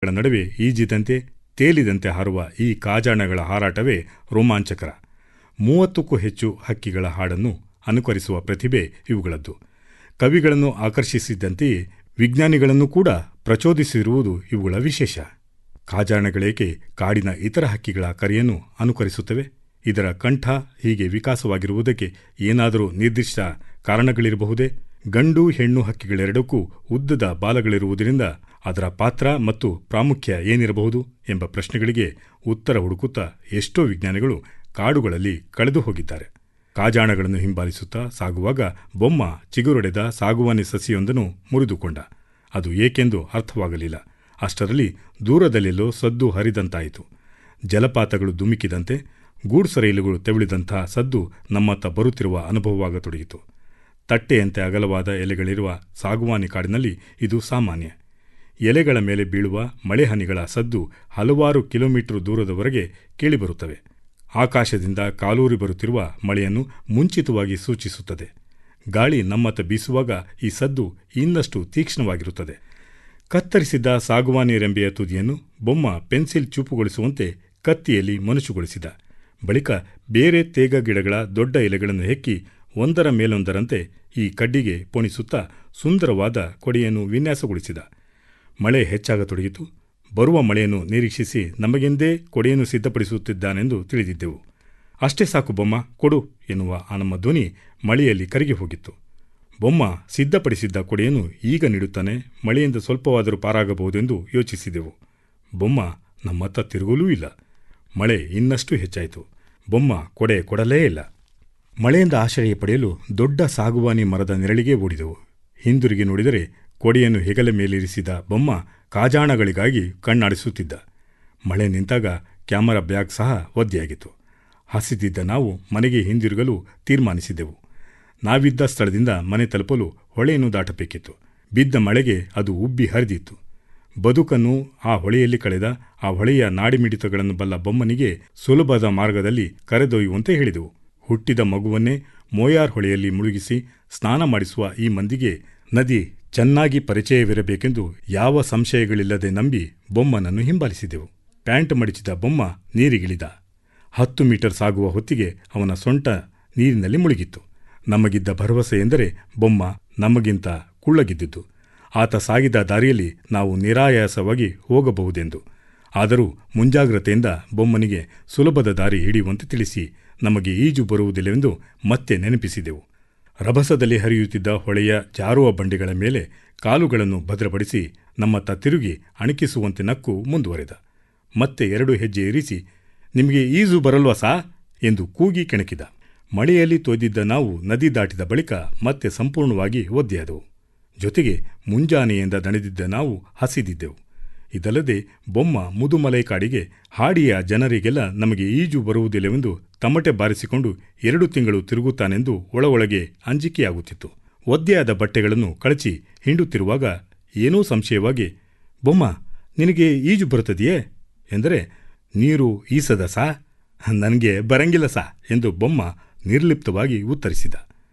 ಮರಗಳ ನಡುವೆ ಈಜಿದಂತೆ ತೇಲಿದಂತೆ ಹಾರುವ ಈ ಕಾಜಾಣಗಳ ಹಾರಾಟವೇ ರೋಮಾಂಚಕರ ಮೂವತ್ತಕ್ಕೂ ಹೆಚ್ಚು ಹಕ್ಕಿಗಳ ಹಾಡನ್ನು ಅನುಕರಿಸುವ ಪ್ರತಿಭೆ ಇವುಗಳದ್ದು ಕವಿಗಳನ್ನು ಆಕರ್ಷಿಸಿದಂತೆಯೇ ವಿಜ್ಞಾನಿಗಳನ್ನು ಕೂಡ ಪ್ರಚೋದಿಸಿರುವುದು ಇವುಗಳ ವಿಶೇಷ ಕಾಜಾಣಗಳೇಕೆ ಕಾಡಿನ ಇತರ ಹಕ್ಕಿಗಳ ಕರೆಯನ್ನು ಅನುಕರಿಸುತ್ತವೆ ಇದರ ಕಂಠ ಹೀಗೆ ವಿಕಾಸವಾಗಿರುವುದಕ್ಕೆ ಏನಾದರೂ ನಿರ್ದಿಷ್ಟ ಕಾರಣಗಳಿರಬಹುದೇ ಗಂಡು ಹೆಣ್ಣು ಹಕ್ಕಿಗಳೆರಡಕ್ಕೂ ಉದ್ದದ ಬಾಲಗಳಿರುವುದರಿಂದ ಅದರ ಪಾತ್ರ ಮತ್ತು ಪ್ರಾಮುಖ್ಯ ಏನಿರಬಹುದು ಎಂಬ ಪ್ರಶ್ನೆಗಳಿಗೆ ಉತ್ತರ ಹುಡುಕುತ್ತಾ ಎಷ್ಟೋ ವಿಜ್ಞಾನಿಗಳು ಕಾಡುಗಳಲ್ಲಿ ಕಳೆದು ಹೋಗಿದ್ದಾರೆ ಕಾಜಾಣಗಳನ್ನು ಹಿಂಬಾಲಿಸುತ್ತಾ ಸಾಗುವಾಗ ಬೊಮ್ಮ ಚಿಗುರೊಡೆದ ಸಾಗುವಾನಿ ಸಸಿಯೊಂದನ್ನು ಮುರಿದುಕೊಂಡ ಅದು ಏಕೆಂದು ಅರ್ಥವಾಗಲಿಲ್ಲ ಅಷ್ಟರಲ್ಲಿ ದೂರದಲ್ಲೆಲ್ಲೋ ಸದ್ದು ಹರಿದಂತಾಯಿತು ಜಲಪಾತಗಳು ಧುಮುಕಿದಂತೆ ಗೂಡ್ಸರೈಲುಗಳು ತೆವಳಿದಂಥ ಸದ್ದು ನಮ್ಮತ್ತ ಬರುತ್ತಿರುವ ಅನುಭವವಾಗತೊಡಗಿತು ತಟ್ಟೆಯಂತೆ ಅಗಲವಾದ ಎಲೆಗಳಿರುವ ಸಾಗುವಾನಿ ಕಾಡಿನಲ್ಲಿ ಇದು ಸಾಮಾನ್ಯ ಎಲೆಗಳ ಮೇಲೆ ಬೀಳುವ ಮಳೆಹನಿಗಳ ಸದ್ದು ಹಲವಾರು ಕಿಲೋಮೀಟರ್ ದೂರದವರೆಗೆ ಕೇಳಿಬರುತ್ತವೆ ಆಕಾಶದಿಂದ ಕಾಲೂರಿ ಬರುತ್ತಿರುವ ಮಳೆಯನ್ನು ಮುಂಚಿತವಾಗಿ ಸೂಚಿಸುತ್ತದೆ ಗಾಳಿ ನಮ್ಮತ್ತ ಬೀಸುವಾಗ ಈ ಸದ್ದು ಇನ್ನಷ್ಟು ತೀಕ್ಷ್ಣವಾಗಿರುತ್ತದೆ ಕತ್ತರಿಸಿದ್ದ ಸಾಗುವಾನಿ ರೆಂಬೆಯ ತುದಿಯನ್ನು ಬೊಮ್ಮ ಪೆನ್ಸಿಲ್ ಚೂಪುಗೊಳಿಸುವಂತೆ ಕತ್ತಿಯಲ್ಲಿ ಮನುಷ್ಯಗೊಳಿಸಿದ ಬಳಿಕ ಬೇರೆ ತೇಗ ಗಿಡಗಳ ದೊಡ್ಡ ಎಲೆಗಳನ್ನು ಹೆಕ್ಕಿ ಒಂದರ ಮೇಲೊಂದರಂತೆ ಈ ಕಡ್ಡಿಗೆ ಪೋಣಿಸುತ್ತಾ ಸುಂದರವಾದ ಕೊಡೆಯನ್ನು ವಿನ್ಯಾಸಗೊಳಿಸಿದ ಮಳೆ ಹೆಚ್ಚಾಗತೊಡಗಿತು ಬರುವ ಮಳೆಯನ್ನು ನಿರೀಕ್ಷಿಸಿ ನಮಗೆಂದೇ ಕೊಡೆಯನ್ನು ಸಿದ್ಧಪಡಿಸುತ್ತಿದ್ದಾನೆಂದು ತಿಳಿದಿದ್ದೆವು ಅಷ್ಟೇ ಸಾಕು ಬೊಮ್ಮ ಕೊಡು ಎನ್ನುವ ಆ ನಮ್ಮ ಧ್ವನಿ ಮಳೆಯಲ್ಲಿ ಕರಗಿ ಹೋಗಿತ್ತು ಬೊಮ್ಮ ಸಿದ್ಧಪಡಿಸಿದ್ದ ಕೊಡೆಯನ್ನು ಈಗ ನೀಡುತ್ತಾನೆ ಮಳೆಯಿಂದ ಸ್ವಲ್ಪವಾದರೂ ಪಾರಾಗಬಹುದೆಂದು ಯೋಚಿಸಿದೆವು ಬೊಮ್ಮ ನಮ್ಮತ್ತ ತಿರುಗಲೂ ಇಲ್ಲ ಮಳೆ ಇನ್ನಷ್ಟು ಹೆಚ್ಚಾಯಿತು ಬೊಮ್ಮ ಕೊಡೆ ಕೊಡಲೇ ಇಲ್ಲ ಮಳೆಯಿಂದ ಆಶ್ರಯ ಪಡೆಯಲು ದೊಡ್ಡ ಸಾಗುವಾನಿ ಮರದ ನೆರಳಿಗೆ ಓಡಿದೆವು ಹಿಂದಿರುಗಿ ನೋಡಿದರೆ ಕೊಡೆಯನ್ನು ಹೆಗಲ ಮೇಲಿರಿಸಿದ ಬೊಮ್ಮ ಕಾಜಾಣಗಳಿಗಾಗಿ ಕಣ್ಣಾಡಿಸುತ್ತಿದ್ದ ಮಳೆ ನಿಂತಾಗ ಕ್ಯಾಮರಾ ಬ್ಯಾಗ್ ಸಹ ಒದ್ದೆಯಾಗಿತ್ತು ಹಸಿದಿದ್ದ ನಾವು ಮನೆಗೆ ಹಿಂದಿರುಗಲು ತೀರ್ಮಾನಿಸಿದೆವು ನಾವಿದ್ದ ಸ್ಥಳದಿಂದ ಮನೆ ತಲುಪಲು ಹೊಳೆಯನ್ನು ದಾಟಬೇಕಿತ್ತು ಬಿದ್ದ ಮಳೆಗೆ ಅದು ಉಬ್ಬಿ ಹರಿದಿತ್ತು ಬದುಕನ್ನು ಆ ಹೊಳೆಯಲ್ಲಿ ಕಳೆದ ಆ ಹೊಳೆಯ ನಾಡಿಮಿಡಿತಗಳನ್ನು ಬಲ್ಲ ಬೊಮ್ಮನಿಗೆ ಸುಲಭದ ಮಾರ್ಗದಲ್ಲಿ ಕರೆದೊಯ್ಯುವಂತೆ ಹೇಳಿದೆವು ಹುಟ್ಟಿದ ಮಗುವನ್ನೇ ಮೋಯಾರ್ ಹೊಳೆಯಲ್ಲಿ ಮುಳುಗಿಸಿ ಸ್ನಾನ ಮಾಡಿಸುವ ಈ ಮಂದಿಗೆ ನದಿ ಚೆನ್ನಾಗಿ ಪರಿಚಯವಿರಬೇಕೆಂದು ಯಾವ ಸಂಶಯಗಳಿಲ್ಲದೆ ನಂಬಿ ಬೊಮ್ಮನನ್ನು ಹಿಂಬಾಲಿಸಿದೆವು ಪ್ಯಾಂಟ್ ಮಡಿಚಿದ ಬೊಮ್ಮ ನೀರಿಗಿಳಿದ ಹತ್ತು ಮೀಟರ್ ಸಾಗುವ ಹೊತ್ತಿಗೆ ಅವನ ಸೊಂಟ ನೀರಿನಲ್ಲಿ ಮುಳುಗಿತ್ತು ನಮಗಿದ್ದ ಭರವಸೆ ಎಂದರೆ ಬೊಮ್ಮ ನಮಗಿಂತ ಕುಳ್ಳಗಿದ್ದಿದ್ದು ಆತ ಸಾಗಿದ ದಾರಿಯಲ್ಲಿ ನಾವು ನಿರಾಯಾಸವಾಗಿ ಹೋಗಬಹುದೆಂದು ಆದರೂ ಮುಂಜಾಗ್ರತೆಯಿಂದ ಬೊಮ್ಮನಿಗೆ ಸುಲಭದ ದಾರಿ ಹಿಡಿಯುವಂತೆ ತಿಳಿಸಿ ನಮಗೆ ಈಜು ಬರುವುದಿಲ್ಲವೆಂದು ಮತ್ತೆ ನೆನಪಿಸಿದೆವು ರಭಸದಲ್ಲಿ ಹರಿಯುತ್ತಿದ್ದ ಹೊಳೆಯ ಜಾರುವ ಬಂಡೆಗಳ ಮೇಲೆ ಕಾಲುಗಳನ್ನು ಭದ್ರಪಡಿಸಿ ನಮ್ಮತ್ತ ತಿರುಗಿ ಅಣಕಿಸುವಂತೆ ನಕ್ಕು ಮುಂದುವರೆದ ಮತ್ತೆ ಎರಡು ಹೆಜ್ಜೆ ಇರಿಸಿ ನಿಮಗೆ ಈಜು ಬರಲ್ವಾ ಸಾ ಎಂದು ಕೂಗಿ ಕೆಣಕಿದ ಮಳೆಯಲ್ಲಿ ತೊಯ್ದಿದ್ದ ನಾವು ನದಿ ದಾಟಿದ ಬಳಿಕ ಮತ್ತೆ ಸಂಪೂರ್ಣವಾಗಿ ಒದ್ದೆಯಾದವು ಜೊತೆಗೆ ಮುಂಜಾನೆಯಿಂದ ದಣಿದಿದ್ದ ನಾವು ಹಸಿದಿದ್ದೆವು ಇದಲ್ಲದೆ ಬೊಮ್ಮ ಮುದುಮಲೈ ಕಾಡಿಗೆ ಹಾಡಿಯ ಜನರಿಗೆಲ್ಲ ನಮಗೆ ಈಜು ಬರುವುದಿಲ್ಲವೆಂದು ತಮಟೆ ಬಾರಿಸಿಕೊಂಡು ಎರಡು ತಿಂಗಳು ತಿರುಗುತ್ತಾನೆಂದು ಒಳಗೊಳಗೆ ಅಂಜಿಕೆಯಾಗುತ್ತಿತ್ತು ಒದ್ದೆಯಾದ ಬಟ್ಟೆಗಳನ್ನು ಕಳಚಿ ಹಿಂಡುತ್ತಿರುವಾಗ ಏನೋ ಸಂಶಯವಾಗಿ ಬೊಮ್ಮ ನಿನಗೆ ಈಜು ಬರುತ್ತದೆಯೇ ಎಂದರೆ ನೀರು ಈಸದ ಸಾ ನನಗೆ ಬರಂಗಿಲ್ಲ ಸಾ ಎಂದು ಬೊಮ್ಮ ನಿರ್ಲಿಪ್ತವಾಗಿ ಉತ್ತರಿಸಿದ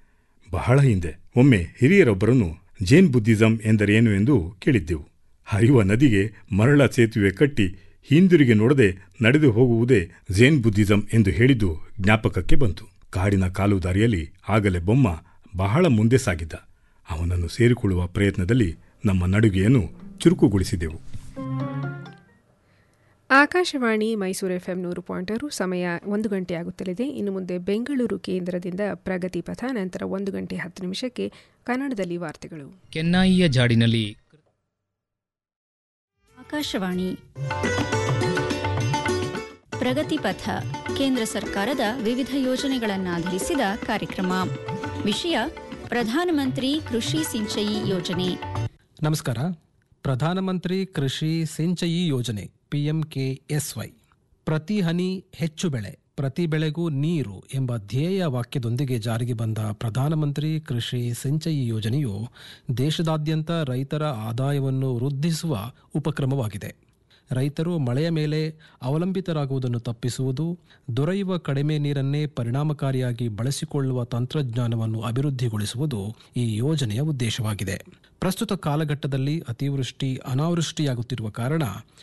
ಬಹಳ ಹಿಂದೆ ಒಮ್ಮೆ ಹಿರಿಯರೊಬ್ಬರನ್ನು ಜೇನ್ ಬುದ್ಧಿಸಂ ಎಂದರೇನು ಎಂದು ಕೇಳಿದ್ದೆವು ಹರಿಯುವ ನದಿಗೆ ಮರಳ ಸೇತುವೆ ಕಟ್ಟಿ ಹಿಂದಿರುಗಿ ನೋಡದೆ ನಡೆದು ಹೋಗುವುದೇ ಝೇನ್ ಬುದ್ಧಿಸಂ ಎಂದು ಹೇಳಿದ್ದು ಜ್ಞಾಪಕಕ್ಕೆ ಬಂತು ಕಾಡಿನ ಕಾಲು ದಾರಿಯಲ್ಲಿ ಆಗಲೇ ಬೊಮ್ಮ ಬಹಳ ಮುಂದೆ ಸಾಗಿದ್ದ ಅವನನ್ನು ಸೇರಿಕೊಳ್ಳುವ ಪ್ರಯತ್ನದಲ್ಲಿ ನಮ್ಮ ನಡುಗೆಯನ್ನು ಚುರುಕುಗೊಳಿಸಿದೆವು ಆಕಾಶವಾಣಿ ಮೈಸೂರು ಎಫ್ಎಂ ನೂರು ಪಾಯಿಂಟ್ ಆರು ಸಮಯ ಒಂದು ಗಂಟೆ ಆಗುತ್ತಲಿದೆ ಇನ್ನು ಮುಂದೆ ಬೆಂಗಳೂರು ಕೇಂದ್ರದಿಂದ ಪ್ರಗತಿ ಪಥ ನಂತರ ಒಂದು ಗಂಟೆ ಹತ್ತು ನಿಮಿಷಕ್ಕೆ ಕನ್ನಡದಲ್ಲಿ ವಾರ್ತೆಗಳು ಕೆನ್ನಾಯಿಯ ಜಾಡಿನಲ್ಲಿ ಆಕಾಶವಾಣಿ ಪ್ರಗತಿ ಪಥ ಕೇಂದ್ರ ಸರ್ಕಾರದ ವಿವಿಧ ಯೋಜನೆಗಳನ್ನಾಧರಿಸಿದ ಕಾರ್ಯಕ್ರಮ ವಿಷಯ ಪ್ರಧಾನಮಂತ್ರಿ ಕೃಷಿ ಸಿಂಚಯಿ ಯೋಜನೆ ನಮಸ್ಕಾರ ಪ್ರಧಾನಮಂತ್ರಿ ಕೃಷಿ ಸಿಂಚಯಿ ಯೋಜನೆ ಪಿಎಂಕೆಎಸ್ವೈ ಪ್ರತಿ ಹನಿ ಹೆಚ್ಚು ಬೆಳೆ ಪ್ರತಿ ಬೆಳೆಗೂ ನೀರು ಎಂಬ ಧ್ಯೇಯ ವಾಕ್ಯದೊಂದಿಗೆ ಜಾರಿಗೆ ಬಂದ ಪ್ರಧಾನಮಂತ್ರಿ ಕೃಷಿ ಸಿಂಚಯಿ ಯೋಜನೆಯು ದೇಶದಾದ್ಯಂತ ರೈತರ ಆದಾಯವನ್ನು ವೃದ್ಧಿಸುವ ಉಪಕ್ರಮವಾಗಿದೆ ರೈತರು ಮಳೆಯ ಮೇಲೆ ಅವಲಂಬಿತರಾಗುವುದನ್ನು ತಪ್ಪಿಸುವುದು ದೊರೆಯುವ ಕಡಿಮೆ ನೀರನ್ನೇ ಪರಿಣಾಮಕಾರಿಯಾಗಿ ಬಳಸಿಕೊಳ್ಳುವ ತಂತ್ರಜ್ಞಾನವನ್ನು ಅಭಿವೃದ್ಧಿಗೊಳಿಸುವುದು ಈ ಯೋಜನೆಯ ಉದ್ದೇಶವಾಗಿದೆ ಪ್ರಸ್ತುತ ಕಾಲಘಟ್ಟದಲ್ಲಿ ಅತಿವೃಷ್ಟಿ ಅನಾವೃಷ್ಟಿಯಾಗುತ್ತಿರುವ ಕಾರಣ